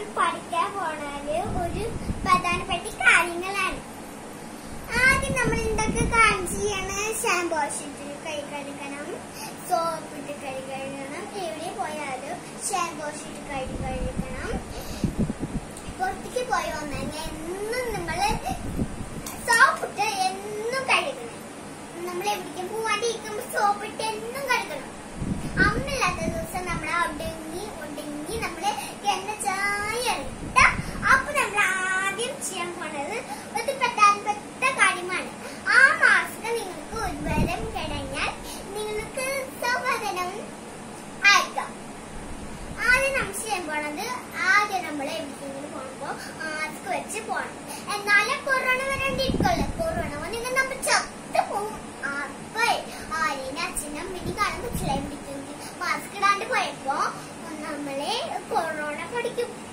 പഠിക്കാൻ പോണത് ഒരു പ്രധാനപ്പെട്ട കാര്യങ്ങളാണ് ആദ്യം നമ്മൾ എന്തൊക്കെ കാര്യം ചെയ്യണം ഷാമ്പു വാഷിട്ട് കൈ കഴുകണം സോപ്പ് ഇട്ട് കൈ കഴുകണം എവിടെ പോയാലും ഷാമ്പു വാഷിട്ട് കൈ കഴുകണം പുറത്തേക്ക് പോയി വന്നാൽ എന്നും നമ്മള് സോപ്പിട്ട് എന്നും കഴുകണം നമ്മൾ എവിടേക്കും പോവാണ്ടിരിക്കുമ്പോ സോപ്പിട്ട് എന്നും കഴുകണം അമ്മയില്ലാത്ത ദിവസം നമ്മൾ ഒടുങ്ങി ഒടുങ്ങി നമ്മള് എണ്ണ ചായ ഇട്ട അപ്പൊ നമ്മൾ ആദ്യം ചെയ്യാൻ പോണത് ഒരു പ്രധാനപ്പെട്ട കാര്യമാണ് ആ മാസ്ക് നിങ്ങൾക്ക് ഒരു വരം കഴിഞ്ഞാൽ നിങ്ങൾക്ക് സമാധാനം അയക്കാം ആദ്യം നമ്മൾ ചെയ്യാൻ പോണത് ആദ്യം നമ്മൾ എവിടെയെങ്കിലും പോകുമ്പോ മാസ്ക് വെച്ച് പോകണം എന്നാലും കൊറോണ വരാണ്ടിരിക്കുമല്ലോ കൊറോണ വന്നെങ്കിൽ നമ്മൾ ചത്തു പോവും അപ്പൊ ആരെയും അച്ഛനും അമ്മയും കാണാൻ പറ്റില്ല എവിടേക്കെങ്കിലും മാസ്ക് ഇടാണ്ട് പോയപ്പോ നമ്മളെ കൊറോണ പഠിക്കും